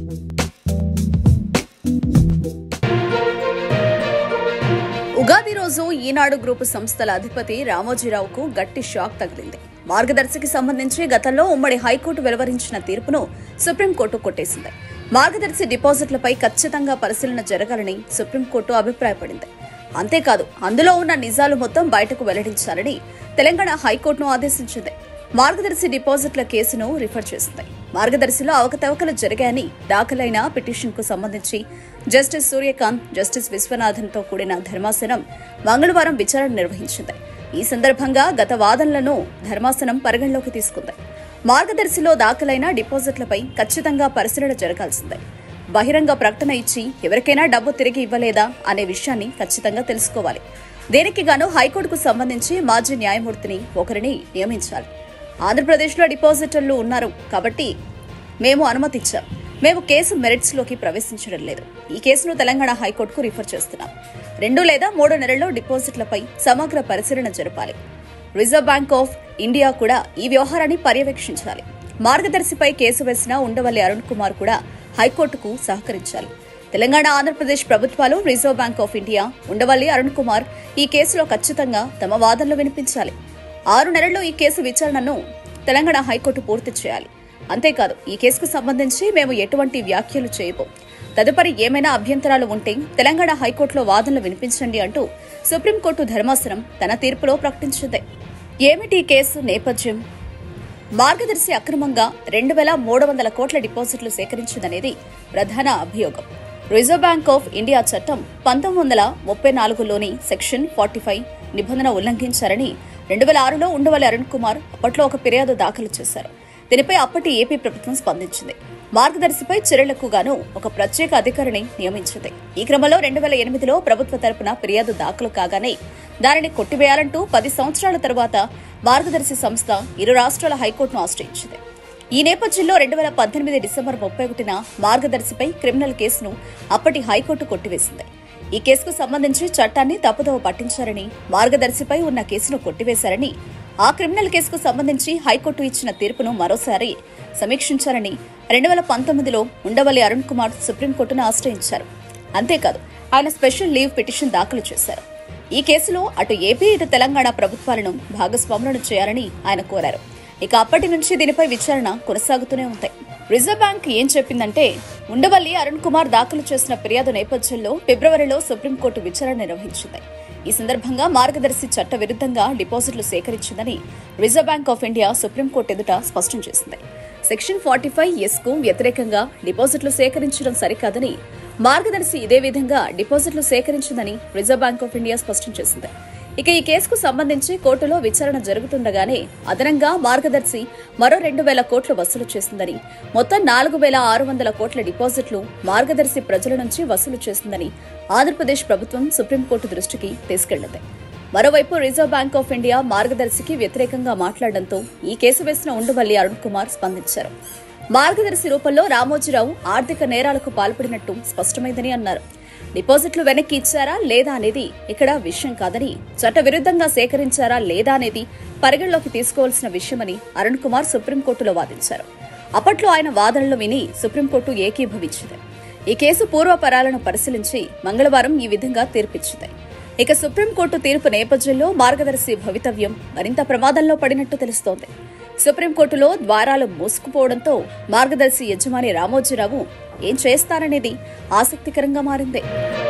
ఉగాది రోజు ఈనాడు గ్రూపు సంస్థల అధిపతి రామోజీరావుకు గట్టి షాక్ తగిలింది మార్గదర్శికి సంబంధించి గతంలో ఉమ్మడి హైకోర్టు వెలువరించిన తీర్పును సుప్రీంకోర్టు కొట్టేసింది మార్గదర్శి డిపాజిట్లపై ఖచ్చితంగా పరిశీలన జరగాలని సుప్రీంకోర్టు అభిప్రాయపడింది అంతేకాదు అందులో ఉన్న నిజాలు మొత్తం బయటకు వెల్లడించాలని తెలంగాణ హైకోర్టును ఆదేశించింది మార్గదర్శి డిపాజిట్ల కేసును రిఫర్ చేసింది మార్గదర్శిలో అవకతవకలు జరిగాయని దాఖలైన పిటిషన్ కు సంబంధించి జస్టిస్ సూర్యకాంత్ జస్టిస్ విశ్వనాథన్తో కూడిన ధర్మాసనం మంగళవారం విచారణ నిర్వహించింది ఈ సందర్భంగా గత వాదనలను ధర్మాసనం పరిగణలోకి తీసుకుంది మార్గదర్శిలో దాఖలైన డిపాజిట్లపై ఖచ్చితంగా పరిశీలన జరగాల్సిందే బహిరంగ ప్రకటన ఇచ్చి ఎవరికైనా డబ్బు తిరిగి ఇవ్వలేదా అనే విషయాన్ని ఖచ్చితంగా తెలుసుకోవాలి దీనికి గాను హైకోర్టుకు సంబంధించి మాజీ న్యాయమూర్తిని ఒకరిని నియమించాలి ఆంధ్రప్రదేశ్లో డిపాజిటర్లు ఉన్నారు కాబట్టి మేము అనుమతిచ్చాం మేము కేసు మెరిట్స్ లోకి ప్రవేశించడం లేదు ఈ కేసును తెలంగాణ హైకోర్టుకు రిఫర్ చేస్తున్నాం రెండు లేదా మూడు నెలల్లో డిపాజిట్లపై సమగ్ర పరిశీలన జరపాలి రిజర్వ్ బ్యాంక్ ఆఫ్ ఇండియా కూడా ఈ వ్యవహారాన్ని పర్యవేక్షించాలి మార్గదర్శిపై కేసు వేసిన ఉండవల్లి అరుణ్ కుమార్ కూడా హైకోర్టుకు సహకరించాలి తెలంగాణ ఆంధ్రప్రదేశ్ ప్రభుత్వాలు reserve bank of India Undavalli Arun Kumar ఈ కేసులో ఖచ్చితంగా తమ వాదనలు వినిపించాలి ఆరు నెలల్లో ఈ కేసు విచారణను తెలంగాణ హైకోర్టు పూర్తి చేయాలి అంతేకాదు ఈ కేసుకు సంబంధించి మేము ఎటువంటి వ్యాఖ్యలు చేయబోం తదుపరి ఏమైనా అభ్యంతరాలు ఉంటే తెలంగాణ హైకోర్టులో వాదనలు వినిపించండి అంటూ సుప్రీంకోర్టు ధర్మాసనం తన తీర్పులో ప్రకటించింది ఏమిటి ఈ కేసు నేపథ్యం మార్గదర్శి అక్రమంగా రెండు వేల మూడు వందల కోట్ల డిపాజిట్లు సేకరించిందనేది ప్రధాన అభియోగం రిజర్వ్ బ్యాంక్ ఆఫ్ ఇండియా చట్టం పంతొమ్మిది వందల ముప్పై నాలుగులోని సెక్షన్ ఫార్టీ ఫైవ్ నిబంధన ఉల్లంఘించారని రెండు వేల ఆరులో ఉండవల్లి అరుణ్ కుమార్ అప్పట్లో ఒక ఫిర్యాదు దాఖలు చేశారు దీనిపై అప్పటి ఏపీ ప్రభుత్వం స్పందించింది మార్గదర్శిపై చర్యలకు గాను ఒక ప్రత్యేక అధికారిని నియమించింది ఈ క్రమంలో రెండు వేల ఎనిమిదిలో ప్రభుత్వ తరపున ఫిర్యాదు దాఖలు కాగానే దానిని కొట్టివేయాలంటూ పది సంవత్సరాల తర్వాత మార్గదర్శి సంస్థ ఇరు రాష్ట్రాల హైకోర్టును ఆశ్రయించింది ఈ నేపథ్యంలో రెండు వేల పద్దెనిమిది డిసెంబర్ ముప్పై ఒకటిన మార్గదర్శిపై క్రిమినల్ కేసును అప్పటి హైకోర్టు కొట్టివేసింది ఈ కేసుకు సంబంధించి చట్టాన్ని తప్పుదోవ పట్టించారని మార్గదర్శిపై ఉన్న కేసును కొట్టివేశారని ఆ క్రిమినల్ కేసుకు సంబంధించి హైకోర్టు ఇచ్చిన తీర్పును మరోసారి సమీక్షించాలని రెండు వేల పంతొమ్మిదిలో ఉండవల్లి అరుణ్ కుమార్ సుప్రీంకోర్టును ఆశ్రయించారు అంతేకాదు ఆయన స్పెషల్ లీవ్ పిటిషన్ దాఖలు చేశారు ఈ కేసులో అటు ఏపీ ఇటు తెలంగాణ ప్రభుత్వాలను భాగస్వాములను చేయాలని ఆయన కోరారు ఇక అప్పటి నుంచి దీనిపై విచారణ కొనసాగుతూనే ఉంటాయి రిజర్వ్ బ్యాంక్ ఏం చెప్పిందంటే ఉండవల్లి అరుణ్ కుమార్ దాఖలు చేసిన ఫిర్యాదు నేపథ్యంలో ఫిబ్రవరిలో సుప్రీంకోర్టు విచారణ నిర్వహించింది ఈ సందర్భంగా మార్గదర్శి చట్ట విరుద్ధంగా డిపాజిట్లు సేకరించిందని reserve bank of India supreme court ఎదుట స్పష్టం చేసింది సెక్షన్ ఫార్టీ ఫైవ్ ఎస్ కు వ్యతిరేకంగా డిపాజిట్లు సేకరించడం సరికాదని మార్గదర్శి ఇదే విధంగా డిపాజిట్లు సేకరించిందని రిజర్వ్ బ్యాంక్ ఆఫ్ ఇండియా స్పష్టం చేసింది ఇక ఈ కేసుకు సంబంధించి కోర్టులో విచారణ జరుగుతుండగానే అదనంగా మార్గదర్శి మరో రెండు వేల కోట్లు వసూలు చేసిందని మొత్తం నాలుగు వేల ఆరు వందల కోట్ల డిపాజిట్లు మార్గదర్శి ప్రజల నుంచి వసూలు చేసిందని ఆంధ్రప్రదేశ్ ప్రభుత్వం సుప్రీంకోర్టు దృష్టికి తీసుకెళ్లింది మరోవైపు రిజర్వ్ బ్యాంక్ ఆఫ్ ఇండియా మార్గదర్శికి వ్యతిరేకంగా మాట్లాడడంతో ఈ కేసు వేసిన ఉండవల్లి అరుణ్ కుమార్ స్పందించారు మార్గదర్శి రూపంలో రామోజీరావు ఆర్థిక నేరాలకు పాల్పడినట్టు స్పష్టమైందని అన్నారు డిపాజిట్లు వెనక్కి ఇచ్చారా లేదా అనేది ఇక్కడ విషయం కాదని చట్ట విరుద్ధంగా సేకరించారా లేదా అనేది పరిగణలోకి తీసుకోవాల్సిన విషయమని అరుణ్ కుమార్ సుప్రీంకోర్టులో వాదించారు అప్పట్లో ఆయన వాదనలు విని సుప్రీంకోర్టు ఏకీభవించింది ఈ కేసు పూర్వపరాలను పరిశీలించి మంగళవారం ఈ విధంగా తీర్పిచ్చింది ఇక సుప్రీంకోర్టు తీర్పు నేపథ్యంలో మార్గదర్శి భవితవ్యం మరింత ప్రమాదంలో పడినట్టు తెలుస్తోంది సుప్రీంకోర్టులో ద్వారాలు మూసుకుపోవడంతో మార్గదర్శి యజమాని రామోజీరావు ఏం చేస్తారనేది ఆసక్తికరంగా మారింది